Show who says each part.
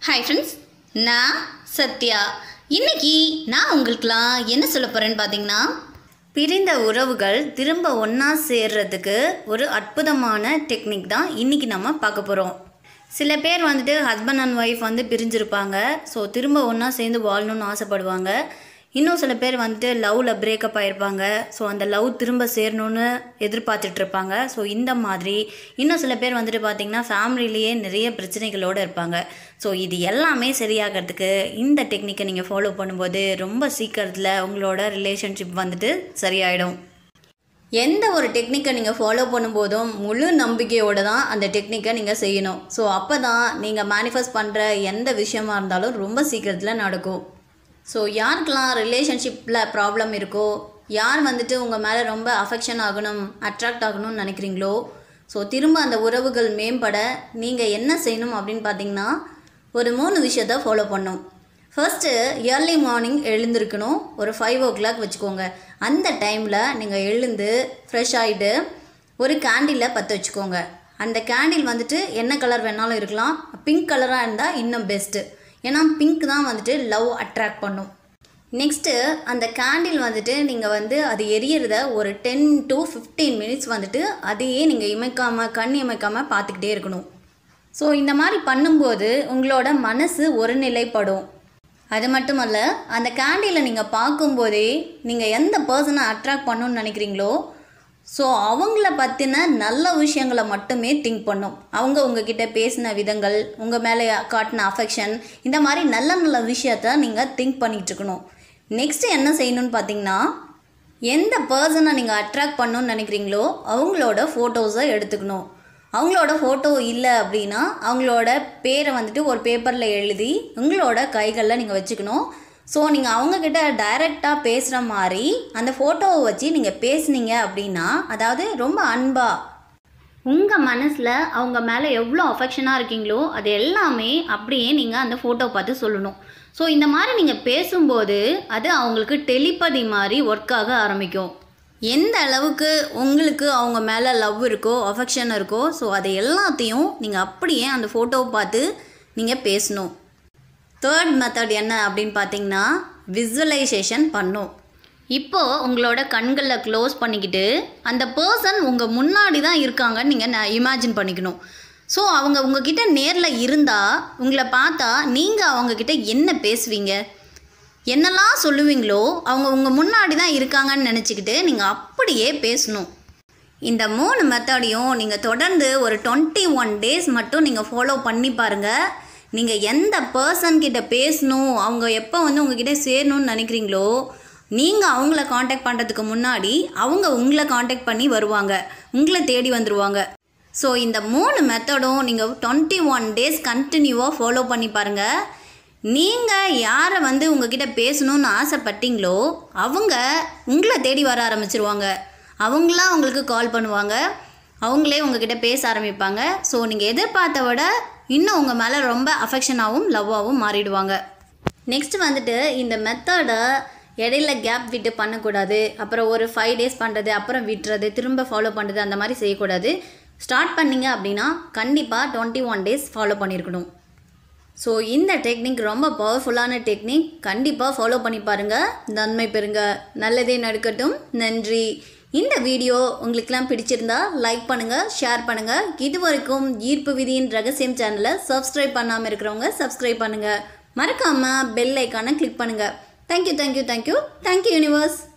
Speaker 1: hi friends நான் சத்யா இன்னைக்கு நான் உங்களுக்குலாம் என்ன சொல்ல போகிறேன்னு பார்த்தீங்கன்னா பிரிந்த உறவுகள் திரும்ப ஒன்றா சேர்றதுக்கு ஒரு அற்புதமான டெக்னிக் தான் இன்னைக்கு நம்ம பார்க்க போகிறோம் சில பேர் வந்துட்டு ஹஸ்பண்ட் அண்ட் ஒய்ஃப் வந்து பிரிஞ்சிருப்பாங்க ஸோ திரும்ப ஒன்றா சேர்ந்து வாழணும்னு ஆசைப்படுவாங்க இன்னும் சில பேர் வந்துட்டு லவ்வில் பிரேக்கப் ஆகிருப்பாங்க ஸோ அந்த லவ் திரும்ப சேரணும்னு எதிர்பார்த்துட்டு இருப்பாங்க ஸோ இந்த மாதிரி இன்னும் சில பேர் வந்துட்டு பார்த்திங்கன்னா ஃபேமிலிலேயே நிறைய பிரச்சனைகளோடு இருப்பாங்க ஸோ இது எல்லாமே சரியாகிறதுக்கு இந்த டெக்னிக்கை நீங்கள் ஃபாலோ பண்ணும்போது ரொம்ப சீக்கிரத்தில் உங்களோட ரிலேஷன்ஷிப் வந்துட்டு சரியாயிடும் எந்த ஒரு டெக்னிக்கை நீங்கள் ஃபாலோ பண்ணும்போதும் முழு நம்பிக்கையோடு தான் அந்த டெக்னிக்கை நீங்கள் செய்யணும் ஸோ அப்போ தான் நீங்கள் மேனிஃபெஸ்ட் பண்ணுற எந்த விஷயமா இருந்தாலும் ரொம்ப சீக்கிரத்தில் நடக்கும் ஸோ யாருக்கெல்லாம் ரிலேஷன்ஷிப்பில் ப்ராப்ளம் இருக்கோ யார் வந்துட்டு உங்கள் மேலே ரொம்ப அஃபெக்ஷன் ஆகணும் அட்ராக்ட் ஆகணும்னு நினைக்கிறீங்களோ ஸோ திரும்ப அந்த உறவுகள் மேம்பட நீங்கள் என்ன செய்யணும் அப்படின்னு பார்த்தீங்கன்னா ஒரு மூணு விஷயத்த ஃபாலோ பண்ணும் ஃபர்ஸ்ட்டு ஏர்லி மார்னிங் எழுந்திருக்கணும் ஒரு ஃபைவ் ஓ கிளாக் வச்சுக்கோங்க அந்த டைமில் நீங்கள் எழுந்து ஃப்ரெஷ் ஆகிட்டு ஒரு கேண்டிலை பற்ற வச்சுக்கோங்க அந்த கேண்டில் வந்துட்டு என்ன கலர் வேணாலும் இருக்கலாம் பிங்க் கலராக இருந்தால் இன்னும் பெஸ்ட்டு ஏன்னா பிங்க் தான் வந்துட்டு லவ் அட்ராக்ட் பண்ணும் நெக்ஸ்ட்டு அந்த கேண்டில் வந்துட்டு நீங்கள் வந்து அது எரியறத ஒரு டென் டு ஃபிஃப்டீன் மினிட்ஸ் வந்துட்டு அதையே நீங்கள் இமைக்காமல் கண் இமைக்காமல் பார்த்துக்கிட்டே இருக்கணும் ஸோ இந்த மாதிரி பண்ணும்போது உங்களோட மனசு ஒருநிலைப்படும் அது மட்டுமல்ல அந்த கேண்டிலை நீங்கள் பார்க்கும்போதே நீங்கள் எந்த பர்சனை அட்ராக்ட் பண்ணணும்னு நினைக்கிறீங்களோ ஸோ அவங்கள பற்றின நல்ல விஷயங்களை மட்டுமே திங்க் பண்ணும் அவங்க உங்ககிட்ட பேசின விதங்கள் உங்கள் மேலே காட்டின அஃபெக்ஷன் இந்த மாதிரி நல்ல நல்ல விஷயத்த நீங்கள் திங்க் பண்ணிகிட்டு இருக்கணும் நெக்ஸ்ட்டு என்ன செய்யணும்னு பார்த்தீங்கன்னா எந்த பர்சனை நீங்கள் அட்ராக்ட் பண்ணணும்னு நினைக்கிறீங்களோ அவங்களோட ஃபோட்டோஸை எடுத்துக்கணும் அவங்களோட ஃபோட்டோ இல்லை அப்படின்னா அவங்களோட பேரை வந்துட்டு ஒரு பேப்பரில் எழுதி உங்களோட கைகளில் நீங்கள் வச்சுக்கணும் ஸோ நீங்கள் அவங்கக்கிட்ட டைரெக்டாக பேசுகிற மாதிரி அந்த ஃபோட்டோவை வச்சு நீங்கள் பேசுனீங்க அப்படின்னா அதாவது ரொம்ப அன்பாக உங்கள் மனசில் அவங்க மேலே எவ்வளோ அஃபெக்ஷனாக இருக்கீங்களோ அது எல்லாமே அப்படியே நீங்கள் அந்த ஃபோட்டோ பார்த்து சொல்லணும் ஸோ இந்த மாதிரி நீங்கள் பேசும்போது அது அவங்களுக்கு டெலிபதி மாதிரி ஒர்க் ஆக ஆரம்பிக்கும் எந்த அளவுக்கு உங்களுக்கு அவங்க மேலே லவ் இருக்கோ அஃபெக்ஷன் இருக்கோ ஸோ அதை எல்லாத்தையும் நீங்கள் அப்படியே அந்த ஃபோட்டோவை பார்த்து நீங்கள் பேசணும் தேர்ட் மெத்தட் என்ன அப்படின்னு பார்த்தீங்கன்னா விசுவலைசேஷன் பண்ணும் இப்போது உங்களோட கண்களில் க்ளோஸ் பண்ணிக்கிட்டு அந்த பர்சன் உங்கள் முன்னாடி தான் இருக்காங்கன்னு நீங்கள் இமேஜின் பண்ணிக்கணும் ஸோ அவங்க உங்ககிட்ட நேரில் இருந்தால் உங்களை பார்த்தா நீங்கள் அவங்கக்கிட்ட என்ன பேசுவீங்க என்னெல்லாம் சொல்லுவீங்களோ அவங்க உங்கள் முன்னாடி தான் இருக்காங்கன்னு நினச்சிக்கிட்டு நீங்கள் அப்படியே பேசணும் இந்த மூணு மெத்தடையும் நீங்கள் தொடர்ந்து ஒரு டுவெண்ட்டி ஒன் டேஸ் மட்டும் நீங்கள் ஃபாலோ பண்ணி பாருங்கள் நீங்கள் எந்த பர்சன் கிட்ட பேசணும் அவங்க எப்போ வந்து உங்ககிட்ட சேரணும்னு நினைக்கிறீங்களோ நீங்கள் அவங்கள காண்டாக்ட் பண்ணுறதுக்கு முன்னாடி அவங்க உங்களை காண்டாக்ட் பண்ணி வருவாங்க உங்களை தேடி வந்துடுவாங்க ஸோ இந்த மூணு மெத்தடும் நீங்கள் டுவெண்ட்டி ஒன் டேஸ் கண்டினியூவாக ஃபாலோ பண்ணி பாருங்கள் நீங்கள் யாரை வந்து உங்ககிட்ட பேசணும்னு ஆசைப்பட்டீங்களோ அவங்க உங்களை தேடி வர ஆரம்பிச்சிருவாங்க அவங்களாம் உங்களுக்கு கால் பண்ணுவாங்க அவங்களே உங்ககிட்ட பேச ஆரம்பிப்பாங்க ஸோ நீங்கள் எதிர்பார்த்த விட இன்னும் உங்கள் மேலே ரொம்ப அஃபெக்ஷனாகவும் லவ்வாகவும் மாறிடுவாங்க நெக்ஸ்ட் வந்துட்டு இந்த மெத்தடை இடையில கேப் விட்டு பண்ணக்கூடாது அப்புறம் ஒரு ஃபைவ் டேஸ் பண்ணுறது அப்புறம் விட்டுறது திரும்ப ஃபாலோ பண்ணுறது அந்த மாதிரி செய்யக்கூடாது ஸ்டார்ட் பண்ணீங்க அப்படின்னா கண்டிப்பாக டுவெண்ட்டி ஒன் டேஸ் ஃபாலோ பண்ணியிருக்கணும் ஸோ இந்த டெக்னிக் ரொம்ப பவர்ஃபுல்லான டெக்னிக் கண்டிப்பாக ஃபாலோ பண்ணி பாருங்கள் நன்மை பெறுங்க நல்லதே நடக்கட்டும் நன்றி இந்த வீடியோ உங்களுக்கெல்லாம் பிடிச்சிருந்தா லைக் பண்ணுங்கள் ஷேர் பண்ணுங்கள் இது வரைக்கும் ஈர்ப்பு விதியின் ரகசியம் சேனலை சப்ஸ்கிரைப் பண்ணாமல் இருக்கிறவங்க சப்ஸ்கிரைப் பண்ணுங்கள் மறக்காமல் பெல் ஐக்கானை கிளிக் பண்ணுங்கள் thank you thank you thank you thank you universe